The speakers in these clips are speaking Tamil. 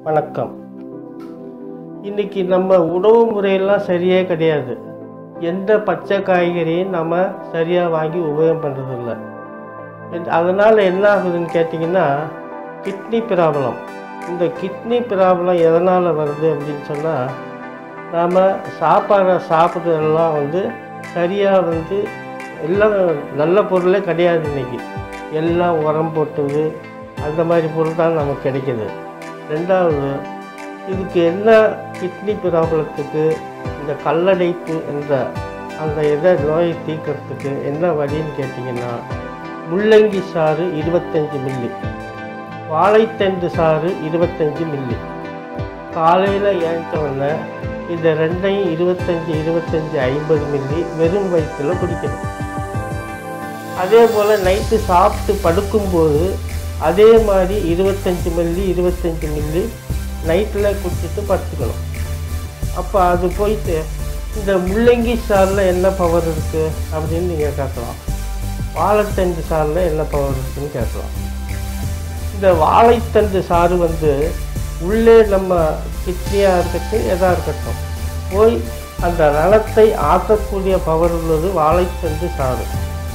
வணக்கம் இன்னைக்கு நம்ம உணவு முறையெல்லாம் சரியே கிடையாது எந்த பச்சை காய்கறியும் நம்ம சரியாக வாங்கி உபயோகம் பண்ணுறதில்ல அதனால் என்ன ஆகுதுன்னு கேட்டிங்கன்னா கிட்னி ப்ராப்ளம் இந்த கிட்னி ப்ராப்ளம் எதனால் வருது அப்படின்னு சொன்னால் நாம் சாப்பாடை சாப்பிட்றதெல்லாம் வந்து சரியாக வந்து எல்லாம் நல்ல பொருளே கிடையாது இன்னைக்கு எல்லாம் உரம் போட்டது அந்த மாதிரி பொருள் தான் நமக்கு கிடைக்கிது ரெண்டாவது இதுக்கு என்ன கிட்னி ப்ராப்ளத்துக்கு இந்த கல்லடைப்பு என்ற அந்த இதை நோயை தீர்க்கறதுக்கு என்ன வழின்னு கேட்டிங்கன்னா முள்ளங்கி சாறு இருபத்தஞ்சி மில்லி வாழைத்தண்டு சாறு இருபத்தஞ்சி மில்லி காலையில் ஏஞ்ச உடனே இந்த ரெண்டையும் இருபத்தஞ்சி இருபத்தஞ்சி ஐம்பது மில்லி வெறும் வயிற்றில் குடிக்கணும் அதே போல் நைட்டு சாப்பிட்டு படுக்கும்போது அதே மாதிரி இருபத்தஞ்சி மில்லி இருபத்தஞ்சி மில்லி நைட்டில் குடிச்சிட்டு படுத்துக்கணும் அப்போ அது போயிட்டு இந்த முள்ளங்கி சாறில் என்ன பவர் இருக்குது அப்படின்னு நீங்கள் கேட்கலாம் வாழைத்தண்டு சாறில் என்ன பவர் இருக்குன்னு கேட்கலாம் இந்த வாழைத்தண்டு சாறு வந்து உள்ளே நம்ம கிட்னியாக இருக்கட்டும் எதாக இருக்கட்டும் போய் அந்த ரணத்தை ஆற்றக்கூடிய பவர் உள்ளது வாழைத்தண்டு சாறு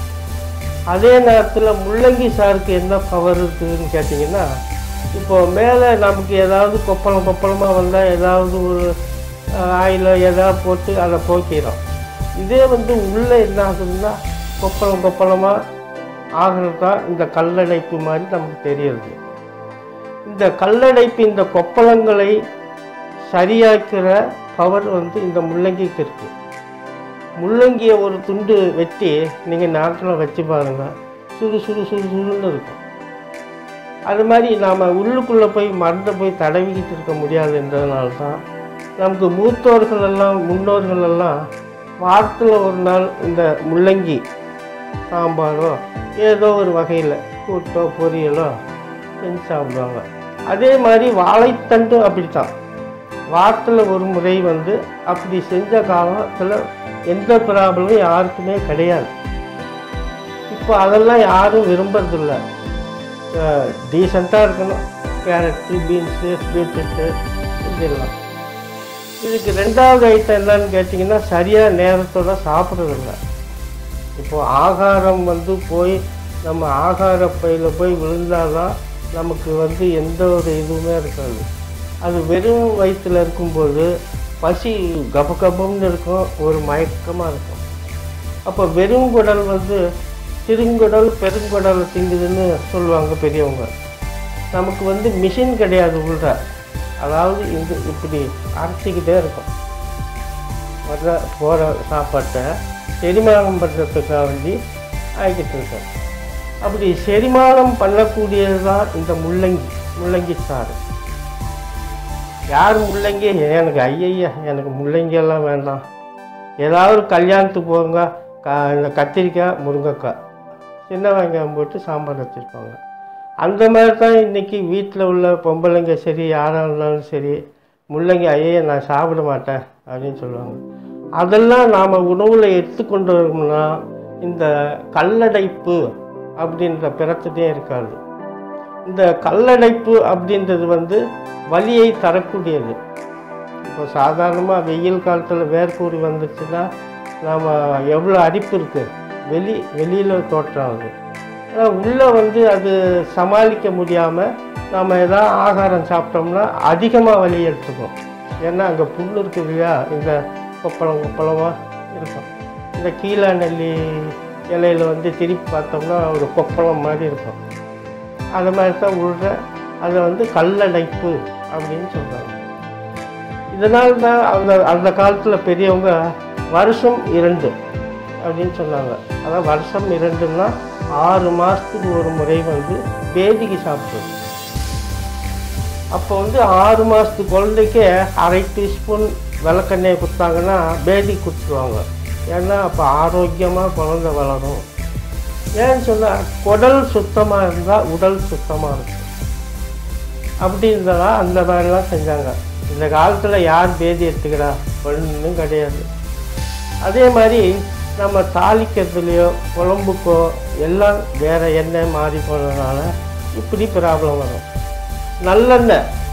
அதே நேரத்தில் முள்ளங்கி சாருக்கு என்ன பவர் இருக்குதுன்னு கேட்டிங்கன்னா இப்போ மேலே நமக்கு ஏதாவது கொப்பளம் கொப்பளமாக வந்தால் ஏதாவது ஒரு ஆயிலோ ஏதாவது போட்டு அதை போக்கிறோம் இதே வந்து உள்ளே என்ன ஆகுதுன்னா கொப்பளம் கொப்பளமாக ஆகிறது தான் இந்த கல்லடைப்பு மாதிரி நமக்கு தெரியுது இந்த கல்லடைப்பு இந்த கொப்பளங்களை சரியாக்கிற பவர் வந்து இந்த முள்ளங்கிக்கு இருக்குது முள்ளங்கியை ஒரு துண்டு வெட்டி நீங்கள் நாட்டில் வச்சு பாருங்கள் சுடு சுடு சுடு சுடுன்னு இருக்கும் அது மாதிரி நாம் உள்ளுக்குள்ளே போய் மருந்தை போய் தடவிக்கிட்டு இருக்க முடியாதுன்றதுனால தான் நமக்கு மூத்தோர்கள் எல்லாம் முன்னோர்கள் எல்லாம் வாரத்தில் ஒரு நாள் இந்த முள்ளங்கி சாம்பாரோ ஏதோ ஒரு வகையில் கூட்டோ பொரியலோ செஞ்சு சாப்பிடுவாங்க அதே மாதிரி வாழைத்தண்டும் அப்படித்தான் வாரத்தில் ஒரு முறை வந்து அப்படி செஞ்ச காலத்தில் எந்த ப்ராப்ளமும் யாருக்குமே கிடையாது இப்போ அதெல்லாம் யாரும் விரும்புறதில்ல டீசெண்டாக இருக்கணும் கேரட்டு பீன்ஸு பீட்ரூட்டு இதெல்லாம் இதுக்கு ரெண்டாவது ஐட்டம் என்னன்னு கேட்டிங்கன்னா சரியாக நேரத்தோட சாப்பிட்றதில்ல இப்போ ஆகாரம் வந்து போய் நம்ம ஆகார பையில் போய் விழுந்தாதான் நமக்கு வந்து எந்த ஒரு இதுவுமே இருக்காது அது வெறும் வயிற்றில் இருக்கும்போது பசி கப கபம்னு இருக்கும் ஒரு மயக்கமாக இருக்கும் அப்போ வெறும் குடல் வந்து சிறுங்குடல் பெருங்குடல் திங்குதுன்னு சொல்லுவாங்க பெரியவங்க நமக்கு வந்து மிஷின் கிடையாது உள்ள அதாவது இது இப்படி அரைச்சிக்கிட்டே இருக்கும் வர்ற போகிற சாப்பாட்டை செரிமானம் பண்ணுறதுக்காக வேண்டி ஆகிக்கிட்டு இருக்கோம் அப்படி செரிமானம் பண்ணக்கூடியது தான் இந்த முள்ளங்கி முள்ளங்கி சாறு யார் முள்ளங்கி எனக்கு ஐயய்யா எனக்கு முள்ளங்கி எல்லாம் வேண்டாம் ஏதாவது கல்யாணத்துக்கு போங்க க இந்த கத்திரிக்காய் முருங்கைக்காய் சின்ன வெங்காயம் போட்டு சாம்பார் வச்சுருப்பாங்க அந்த மாதிரி தான் இன்றைக்கி வீட்டில் உள்ள பொம்பளைங்க சரி யாராக இருந்தாலும் சரி முள்ளங்கி ஐயா நான் சாப்பிட மாட்டேன் அப்படின்னு சொல்லுவாங்க அதெல்லாம் நாம் உணவில் எடுத்துக்கொண்டு வரோம்னா இந்த கல்லடைப்பு அப்படின்ற பிரச்சனையே இருக்காது இந்த கல்லடைப்பு அப்படின்றது வந்து வலியை தரக்கூடியது இப்போ சாதாரணமாக வெயில் காலத்தில் வேர்க்கூறி வந்துச்சுன்னா நாம் எவ்வளோ அரிப்பு இருக்குது வெளி வெளியில் தோற்றாகுது ஆனால் உள்ளே வந்து அது சமாளிக்க முடியாமல் நம்ம எதாவது ஆகாரம் சாப்பிட்டோம்னா அதிகமாக வலி எடுத்துக்கும் ஏன்னா அங்கே புல் இருக்குது இல்லையா இந்த கொப்பளம் கொப்பளமாக இருக்கும் இந்த கீழா நெல்லி இலையில் வந்து திருப்பி பார்த்தோம்னா ஒரு கொப்பளம் மாதிரி இருக்கும் அது மாதிரி தான் உள்ள அதை வந்து கல்லடைப்பு அப்படின்னு சொல்கிறாங்க இதனால் தான் அந்த அந்த காலத்தில் பெரியவங்க வருஷம் இரண்டு அப்படின்னு சொன்னாங்க அதான் வருஷம் இரண்டுன்னா ஆறு மாதத்துக்கு ஒரு முறை வந்து பேதிக்கு சாப்பிடுறது அப்போ வந்து ஆறு மாதத்து குழந்தைக்கே அரை டீஸ்பூன் விளக்கெண்ணெய் கொடுத்தாங்கன்னா பேதி கொடுத்துருவாங்க ஏன்னா அப்போ ஆரோக்கியமாக குழந்தை வளரும் ஏன்னு சொன்னால் குடல் சுத்தமாக இருந்தால் உடல் சுத்தமாக இருக்கும் அப்படி இருந்ததா அந்த மாதிரிலாம் செஞ்சாங்க இந்த காலத்தில் யார் பேதி எடுத்துக்கிறா ஒன்றும் கிடையாது அதே மாதிரி நம்ம தாளிக்கிறதுலையோ குழம்புக்கோ எல்லாம் வேறு எண்ணெய் மாறி போனதுனால இப்படி ப்ராப்ளம் வரும் நல்லெண்ணெய்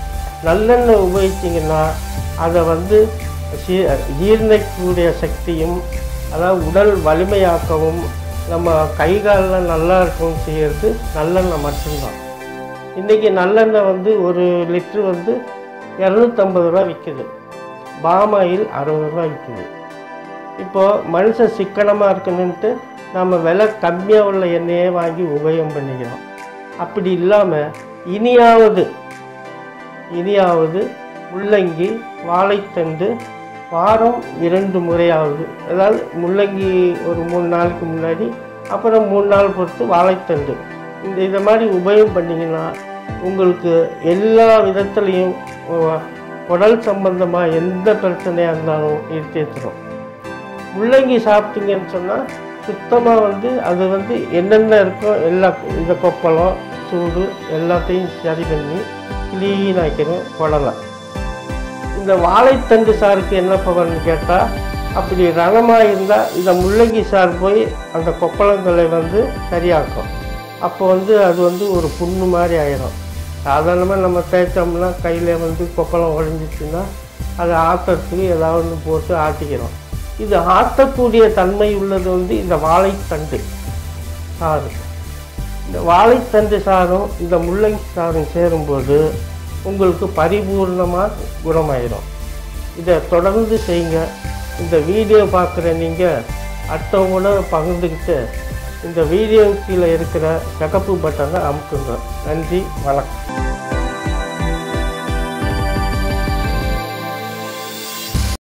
நல்லெண்ணெய் உபயோகிச்சிங்கன்னா அதை வந்து சீ ஜீரணிக்கக்கூடிய சக்தியும் அதாவது உடல் வலிமையாக்கவும் நம்ம கை காலில் நல்லா இருக்கவும் செய்யறது நல்லெண்ணெய் மட்டும்தான் இன்றைக்கி நல்லெண்ணெய் வந்து ஒரு லிட்ரு வந்து இரநூத்தம்பது ரூபா விற்குது பாமாயில் அறுபது ரூபா விற்குது இப்போது மனுஷன் சிக்கனமாக இருக்கணுன்ட்டு நம்ம விலை கம்மியாக உள்ள எண்ணெயே வாங்கி உபயோகம் பண்ணிக்கிறோம் அப்படி இல்லாமல் இனியாவது இனியாவது முள்ளங்கி வாழைத்தண்டு வாரம் இரண்டு முறையாவது அதாவது முள்ளங்கி ஒரு மூணு நாளுக்கு முன்னாடி அப்புறம் மூணு நாள் பொறுத்து வாழைத்தண்டு இந்த இதை மாதிரி உபயோகம் பண்ணிங்கன்னா உங்களுக்கு எல்லா விதத்துலேயும் உடல் சம்பந்தமாக எந்த பிரச்சனையாக இருந்தாலும் தீர்த்துரும் முள்ளங்கி சாப்பிட்டீங்கன்னு சொன்னால் சுத்தமாக வந்து அது வந்து என்னென்ன இருக்கோ எல்லா இந்த கொப்பளம் சூடு எல்லாத்தையும் சரி பண்ணி க்ளீன் ஆக்கிடும் குடலை இந்த வாழைத்தண்டு சாருக்கு என்ன பவர்னு கேட்டால் அப்படி ரணமாக இருந்தால் இந்த முள்ளங்கி சார் போய் அந்த கொப்பளங்களை வந்து சரியாக்கும் அப்போ வந்து அது வந்து ஒரு புண்ணு மாதிரி ஆயிடும் சாதாரணமாக நம்ம தேய்ச்சோம்னா கையில் வந்து கொப்பளம் உடஞ்சிச்சுன்னா அதை ஆற்றுறதுக்கு ஏதாவது ஒன்று போட்டு ஆட்டிக்கிறோம் இது ஆற்றக்கூடிய தன்மை உள்ளது வந்து இந்த வாழைத்தண்டு சாறு இந்த வாழைத்தண்டு சாரும் இந்த முள்ளங்கி சாரும் சேரும்போது உங்களுக்கு பரிபூர்ணமாக குணமாயிடும் இதை தொடர்ந்து செய்யுங்க இந்த வீடியோ பார்க்குற நீங்கள் அடுத்தவங்களோட பகிர்ந்துக்கிட்டு இந்த வீடியோ கீழே இருக்கிற சிகப்பு பட்டனை அமுக்குங்க நன்றி வணக்கம்